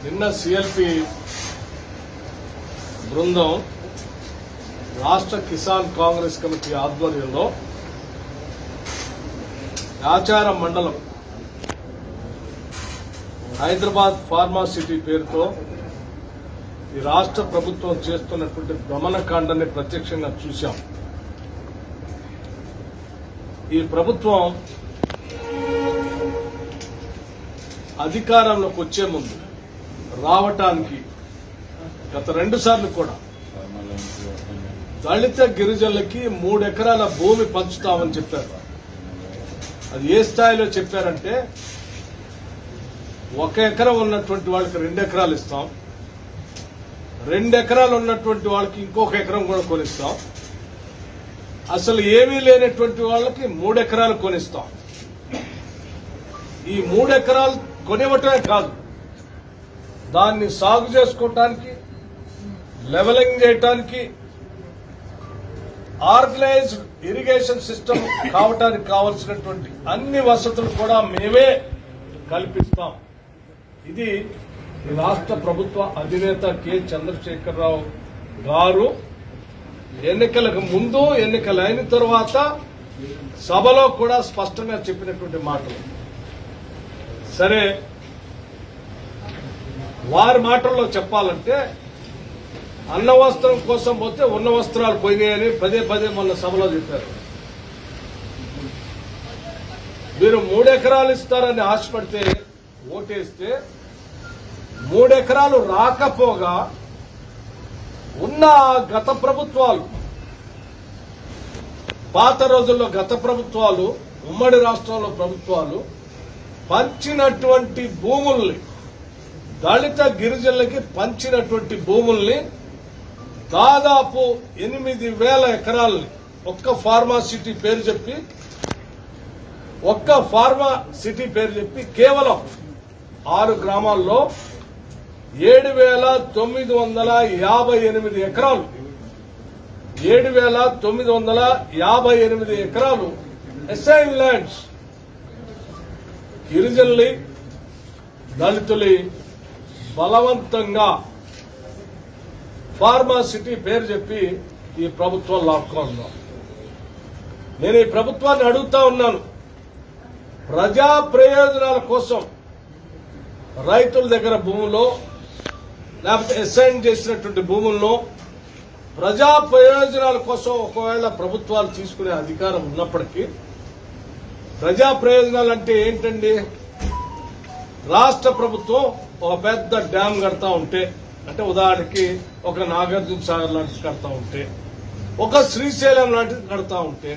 నిన్న సిఎల్పి బృందం రాష్ట్ర కిసాన్ కాంగ్రెస్ కమిటీ ఆధ్వర్యంలో ఆచారం మండలం హైదరాబాద్ ఫార్మా సిటీ పేరుతో ఈ రాష్ట్ర ప్రభుత్వం చేస్తున్నటువంటి దమనకాండాన్ని ప్రత్యక్షంగా చూశాం ఈ ప్రభుత్వం అధికారంలోకి వచ్చే ముందు రావటానికి గత రెండు సార్లు కూడా దళిత గిరిజనులకి మూడు ఎకరాల భూమి పంచుతామని చెప్పారు అది ఏ స్థాయిలో చెప్పారంటే ఒక ఎకరం ఉన్నటువంటి వాళ్ళకి రెండు ఎకరాలు ఇస్తాం రెండు ఎకరాలు ఉన్నటువంటి వాళ్ళకి ఇంకొక ఎకరం కూడా కొనిస్తాం అసలు ఏమీ లేనటువంటి వాళ్ళకి మూడు ఎకరాలు కొనిస్తాం ఈ మూడు ఎకరాలు కొనివ్వటమే కాదు దాన్ని సాగు చేసుకోవటానికి లెవలింగ్ చేయటానికి ఆర్గనైజ్డ్ ఇరిగేషన్ సిస్టమ్ కావటానికి కావలసినటువంటి అన్ని వసతులు కూడా మేమే కల్పిస్తాం ఇది ఈ రాష్ట్ర ప్రభుత్వ అధినేత కె చంద్రశేఖరరావు గారు ఎన్నికలకు ముందు ఎన్నికలు అయిన తర్వాత సభలో కూడా స్పష్టంగా చెప్పినటువంటి మాటలు సరే వారి మాటల్లో చెప్పాలంటే అన్న వస్త్రం కోసం పోతే ఉన్న వస్త్రాలు పోయినాయని పదే పదే మొన్న సభలో చెప్పారు మీరు మూడెకరాలు ఇస్తారని ఆశపడితే ఓటేస్తే మూడెకరాలు రాకపోగా ఉన్న గత ప్రభుత్వాలు పాత రోజుల్లో గత ప్రభుత్వాలు ఉమ్మడి రాష్ట్రంలో ప్రభుత్వాలు పంచినటువంటి భూముల్ని దళిత గిరిజనులకి పంచినటువంటి భూముల్ని దాదాపు ఎనిమిది వేల ఎకరాల్ని ఒక్క ఫార్మా సిటీ పేరు చెప్పి ఒక్క ఫార్మా సిటీ పేరు చెప్పి కేవలం ఆరు గ్రామాల్లో ఏడు వేల తొమ్మిది వందల యాభై ఎనిమిది ఎకరాలు ఏడు వేల తొమ్మిది వందల యాభై ఎనిమిది ఎకరాలు ఎస్ఐన్ ల్యాండ్స్ గిరిజనులి దళితులి బలవంతంగా ఫార్మా సిటీ పేరు చెప్పి ఈ ప్రభుత్వం లాక్కోందా నేను ఈ ప్రభుత్వాన్ని అడుగుతా ఉన్నాను ప్రజా ప్రయోజనాల కోసం రైతుల దగ్గర భూములో లేకపోతే అసైన్ చేసినటువంటి భూముల్లో ప్రజా ప్రయోజనాల కోసం ఒకవేళ ప్రభుత్వాలు తీసుకునే అధికారం ఉన్నప్పటికీ ప్రజా ప్రయోజనాలు అంటే ఏంటండి రాష్ట్ర ప్రభుత్వం ఒక పెద్ద డ్యాం కడతా ఉంటే అంటే ఉదాహరణకి ఒక నాగార్జున సాగర్ లాంటిది కడతా ఉంటే ఒక శ్రీశైలం లాంటిది కడతా ఉంటే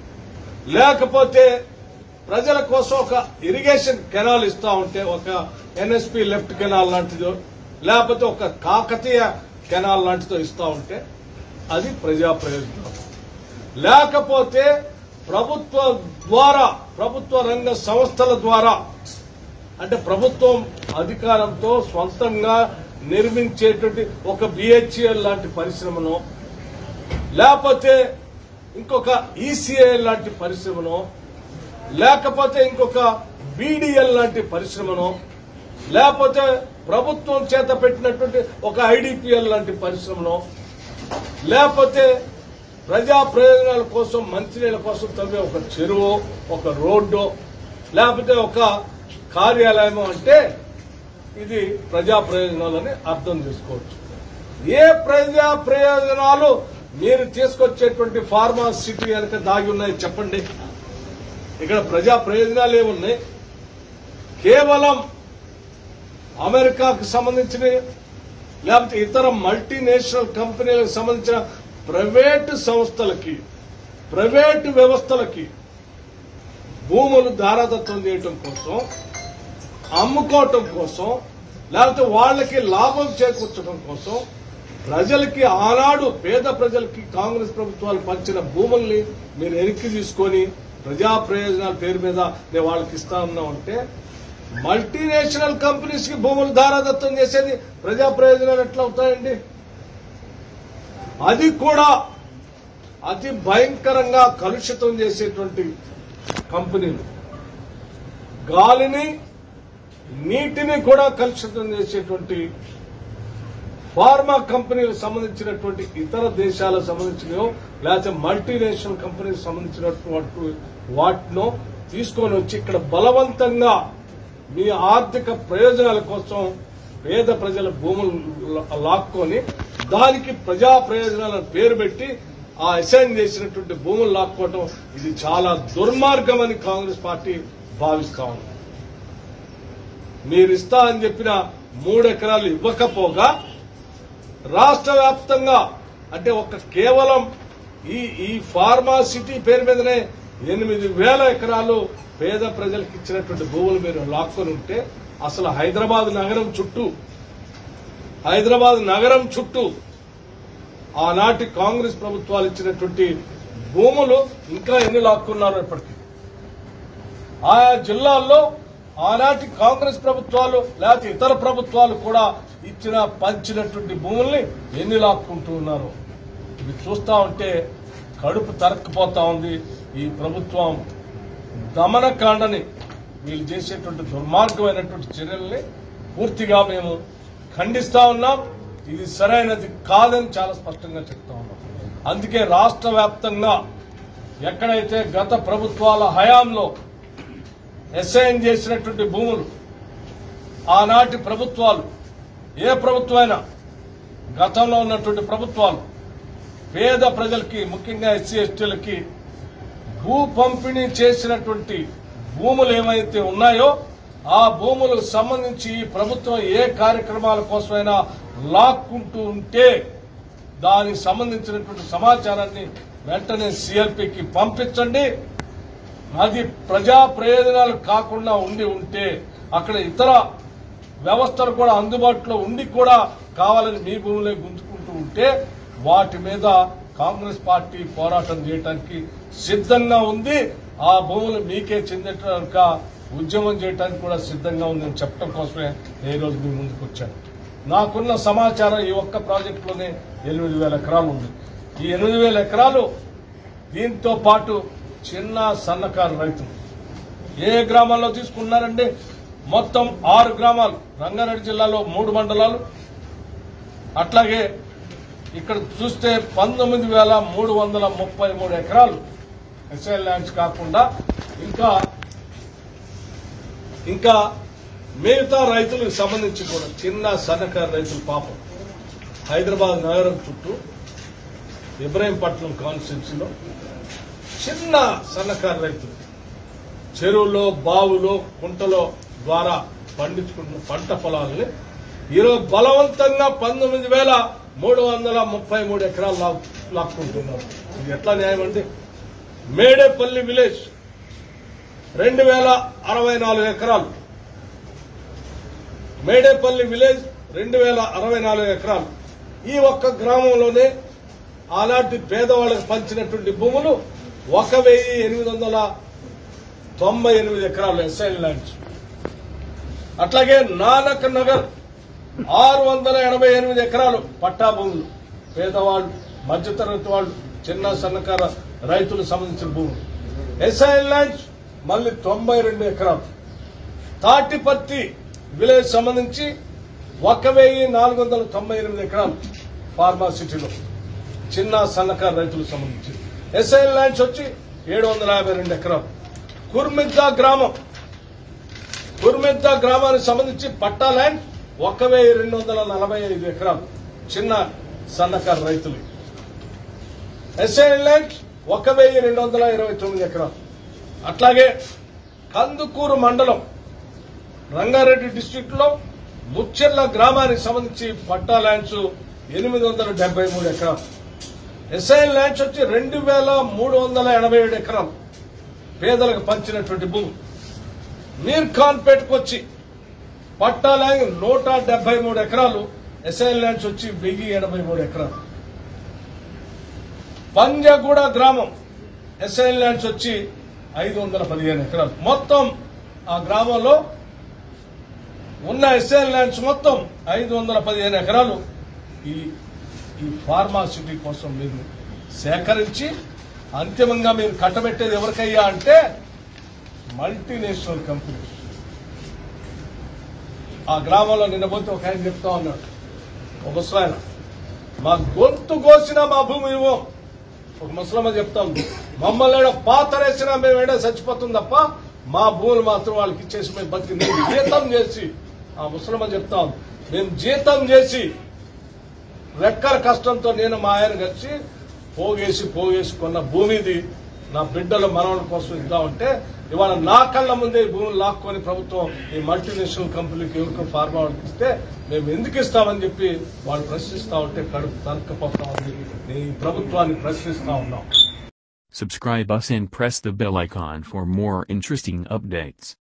లేకపోతే ప్రజల కోసం ఒక ఇరిగేషన్ కెనాల్ ఇస్తా ఉంటే ఒక ఎన్ఎస్పి లెఫ్ట్ కెనాల్ లాంటిదో లేకపోతే ఒక కాకతీయ కెనాల్ లాంటిదో ఇస్తా ఉంటే అది ప్రజా ప్రయోజనం లేకపోతే ప్రభుత్వ ద్వారా ప్రభుత్వ రంగ సంస్థల ద్వారా అంటే ప్రభుత్వం అధికారంతో స్వంతంగా నిర్మించేటువంటి ఒక బిహెచ్ఎల్ లాంటి పరిశ్రమను లేకపోతే ఇంకొక ఈసీఐఎల్ లాంటి పరిశ్రమను లేకపోతే ఇంకొక బీడీఎల్ లాంటి పరిశ్రమను లేకపోతే ప్రభుత్వం చేత పెట్టినటువంటి ఒక ఐడిపిఎల్ లాంటి పరిశ్రమను లేకపోతే ప్రజా ప్రయోజనాల కోసం మంచినీళ్ళ కోసం తవ్వే ఒక చెరువు ఒక రోడ్డు లేకపోతే ఒక కార్యాలయం అంటే ఇది ప్రజా ప్రయోజనాలని అర్థం చేసుకోవచ్చు ఏ ప్రజా ప్రయోజనాలు మీరు తీసుకొచ్చేటువంటి ఫార్మా సిటీ కనుక దాగి ఉన్నాయి చెప్పండి ఇక్కడ ప్రజా ప్రయోజనాలు ఏమున్నాయి కేవలం అమెరికాకు సంబంధించిన లేకపోతే ఇతర మల్టీనేషనల్ కంపెనీలకు సంబంధించిన ప్రైవేటు సంస్థలకి ప్రైవేటు వ్యవస్థలకి భూములు దారాదత్తం చేయటం కోసం అమ్ముకోవటం కోసం లేకపోతే వాళ్ళకి లాభం చేకూర్చడం కోసం ప్రజలకి ఆనాడు పేద ప్రజలకి కాంగ్రెస్ ప్రభుత్వాలు పంచిన భూముల్ని మీరు వెనక్కి తీసుకొని ప్రజా ప్రయోజనాల పేరు మీద నేను వాళ్ళకి ఇస్తా ఉన్నామంటే మల్టీనేషనల్ కంపెనీస్ కి భూములు దారాదత్తం చేసేది ప్రజా ప్రయోజనాలు ఎట్లా అవుతాయండి అది కూడా అతి భయంకరంగా కలుషితం చేసేటువంటి కంపెనీలు గాలిని నీటిని కూడా కలుషితం చేసేటువంటి ఫార్మా కంపెనీలకు సంబంధించినటువంటి ఇతర దేశాలకు సంబంధించినవో లేకపోతే మల్టీనేషనల్ కంపెనీలకు సంబంధించినటువంటి వాటినో తీసుకొని వచ్చి ఇక్కడ బలవంతంగా మీ ఆర్థిక ప్రయోజనాల కోసం పేద ప్రజల భూములు లా- లాక్కొని దానికి ప్రజా ప్రయోజనాలను పేరు పెట్టి ఆ అసైన్ చేసినటువంటి భూములు లాక్కోవటం ఇది చాలా దుర్మార్గం అని కాంగ్రెస్ పార్టీ భావిస్తా ఉంది మీరు ఇస్తా అని చెప్పిన మూడు ఎకరాలు ఇవ్వకపోగా రాష్ట్ర వ్యాప్తంగా అంటే ఒక కేవలం ఈ ఈ ఫార్మా సిటీ పేరు మీదనే ఎనిమిది వేల ఎకరాలు పేద ప్రజలకు ఇచ్చినటువంటి భూములు మీరు లాక్కొని ఉంటే అసలు హైదరాబాద్ నగరం చుట్టూ హైదరాబాద్ నగరం చుట్టూ ఆనాటి కాంగ్రెస్ ప్రభుత్వాలు ఇచ్చినటువంటి భూములు ఇంకా ఎన్ని లాక్కున్నారో ఇప్పటికీ ఆయా జిల్లాల్లో ఆనాటి కాంగ్రెస్ ప్రభుత్వాలు లేకపోతే ఇతర ప్రభుత్వాలు కూడా ఇచ్చిన పంచినటువంటి భూముల్ని ఎన్ని లాక్కుంటూ ఉన్నారు ఇవి చూస్తా ఉంటే కడుపు తరక్కపోతా ఉంది ఈ ప్రభుత్వం దమనకాండని వీళ్ళు చేసేటువంటి దుర్మార్గమైనటువంటి చర్యల్ని పూర్తిగా మేము ఖండిస్తా ఉన్నాం ఇది సరైనది కాదని చాలా స్పష్టంగా చెప్తా ఉన్నాం అందుకే రాష్ట్ర వ్యాప్తంగా ఎక్కడైతే గత ప్రభుత్వాల హయాంలో అసైన్ చేసినటువంటి భూములు ఆనాటి ప్రభుత్వాలు ఏ ప్రభుత్వమైనా గతంలో ఉన్నటువంటి ప్రభుత్వాలు పేద ప్రజలకి ముఖ్యంగా ఎస్సీ ఎస్టీలకి భూ పంపిణీ చేసినటువంటి భూములు ఏమైతే ఉన్నాయో ఆ భూములకు సంబంధించి ఈ ప్రభుత్వం ఏ కార్యక్రమాల కోసమైనా లాక్కుంటూ ఉంటే దానికి సంబంధించినటువంటి సమాచారాన్ని వెంటనే సిఎల్పికి పంపించండి అది ప్రజా ప్రయోజనాలు కాకుండా ఉండి ఉంటే అక్కడ ఇతర వ్యవస్థలు కూడా అందుబాటులో ఉండి కూడా కావాలని మీ భూములే గుంజుకుంటూ ఉంటే వాటి మీద కాంగ్రెస్ పార్టీ పోరాటం చేయడానికి సిద్ధంగా ఉంది ఆ భూములు మీకే చెందేట ఉద్యమం చేయడానికి కూడా సిద్ధంగా ఉందని చెప్పడం కోసమే నేను ఈ రోజు మీ ముందుకు వచ్చాను నాకున్న సమాచారం ఈ ఒక్క ప్రాజెక్టులోనే ఎనిమిది వేల ఎకరాలు ఉంది ఈ ఎనిమిది వేల ఎకరాలు దీంతో పాటు చిన్న సన్నకారు రైతులు ఏ గ్రామాల్లో తీసుకున్నారండి మొత్తం ఆరు గ్రామాలు రంగారెడ్డి జిల్లాలో మూడు మండలాలు అట్లాగే ఇక్కడ చూస్తే పంతొమ్మిది వేల మూడు వందల ముప్పై మూడు ఎకరాలు ఎస్ఐల్ ల్యాండ్స్ కాకుండా ఇంకా ఇంకా మిగతా రైతులకు సంబంధించి కూడా చిన్న సన్నకారు రైతులు పాపం హైదరాబాద్ నగరం చుట్టూ ఇబ్రాహీంపట్నం కాన్స్టిట్యున్సీలో చిన్న సన్నకారు రైతులు చెరువులో బావులో కుంటలో ద్వారా పండించుకుంటున్న పంట పొలాలని ఈరోజు బలవంతంగా పంతొమ్మిది వేల మూడు వందల ముప్పై మూడు ఎకరాలు లాక్- లాక్కుంటున్నారు ఇది ఎట్లా న్యాయం అండి మేడేపల్లి విలేజ్ రెండు వేల అరవై నాలుగు ఎకరాలు మేడేపల్లి విలేజ్ రెండు వేల అరవై నాలుగు ఎకరాలు ఈ ఒక్క గ్రామంలోనే ఆనాటి పేదవాళ్ళకి పంచినటువంటి భూములు ఒక వెయ్యి ఎనిమిది వందల తొంభై ఎనిమిది ఎకరాలు ఎస్ఐల్ ల్యాండ్స్ అట్లాగే నానక్ నగర్ ఆరు వందల ఎనభై ఎనిమిది ఎకరాలు పట్టా భూములు పేదవాళ్ళు మధ్యతరగతి వాళ్ళు చిన్న సన్నకార రైతులకు సంబంధించిన భూములు ఎస్ఐల్ ల్యాండ్స్ మళ్ళీ తొంభై రెండు ఎకరాలు తాటిపత్తి విలేజ్ సంబంధించి ఒక వెయ్యి నాలుగు వందల తొంభై ఎనిమిది ఎకరాలు ఫార్మా సిటీలో చిన్న సన్నకారు రైతులకు సంబంధించి ఎస్ఐల్ ల్యాండ్స్ వచ్చి ఏడు వందల యాభై రెండు ఎకరాలు కుర్మిద్దా గ్రామం కుర్మిద్దా గ్రామానికి సంబంధించి పట్టా ల్యాండ్ ఒక వెయ్యి రెండు వందల నలభై ఐదు ఎకరాలు చిన్న సన్నకారు రైతులు ఎస్ఐల్ ల్యాండ్ ఒక వెయ్యి రెండు వందల ఇరవై తొమ్మిది ఎకరాలు అట్లాగే కందుకూరు మండలం రంగారెడ్డి డిస్టిక్ లో ముచ్చెర్ల గ్రామానికి సంబంధించి పట్టా ల్యాండ్స్ ఎనిమిది వందల డెబ్బై మూడు ఎకరాలు ఎస్ఐఎల్ ల్యాండ్స్ వచ్చి రెండు వేల మూడు వందల ఎనభై ఏడు ఎకరాలు పేదలకు పంచినటువంటి భూమి మీర్ ఖాన్ పేటకొచ్చి పట్టా ల్యాండ్ నూట డెబ్బై మూడు ఎకరాలు ఎస్ఐఎల్ ల్యాండ్స్ వచ్చి వెయ్యి ఎనభై మూడు ఎకరాలు పంజగూడ గ్రామం ఎస్ఐఎల్ ల్యాండ్స్ వచ్చి ఐదు వందల పదిహేను ఎకరాలు మొత్తం ఆ గ్రామంలో ఉన్న ఎస్ఐఎల్ ల్యాండ్స్ మొత్తం ఐదు వందల పదిహేను ఎకరాలు ఈ ఈ ఫార్మాసిటీ కోసం మీరు సేకరించి అంతిమంగా మీరు కట్టబెట్టేది ఎవరికయ్యా అంటే మల్టీనేషనల్ కంపెనీస్ ఆ గ్రామంలో నిన్న పోతే ఒక ఆయన చెప్తా ఉన్నాడు ఒక ముసలాయన మా గొంతు కోసినా మా భూమి ఇవ్వం ఒక ముసలమ్మ చెప్తాం మమ్మల్ని ఏడ పాతరేసినా మేము ఏడా చచ్చిపోతుంది తప్ప మా భూములు మాత్రం వాళ్ళకి ఇచ్చేసి మేము బతికి నేను జీతం చేసి ఆ ముసలమ్మ చెప్తాం మేము జీతం చేసి రెక్కల కష్టంతో నేను మా ఆయన కలిసి పోగేసి పోగేసి కొన్న భూమిది నా బిడ్డల మనవల కోసం ఇద్దామంటే ఇవాళ నా కళ్ళ ముందే ఈ భూములు లాక్కొని ప్రభుత్వం ఈ మల్టీనేషనల్ కంపెనీకి ఎవరికో ఫార్మా వాళ్ళకి ఇస్తే మేము ఎందుకు ఇస్తామని చెప్పి వాళ్ళు ప్రశ్నిస్తా ఉంటే కడుపు తనకపోతా ఉంది నేను ఈ ప్రభుత్వాన్ని ప్రశ్నిస్తా ఉన్నాం Subscribe us and press the bell icon for more interesting updates.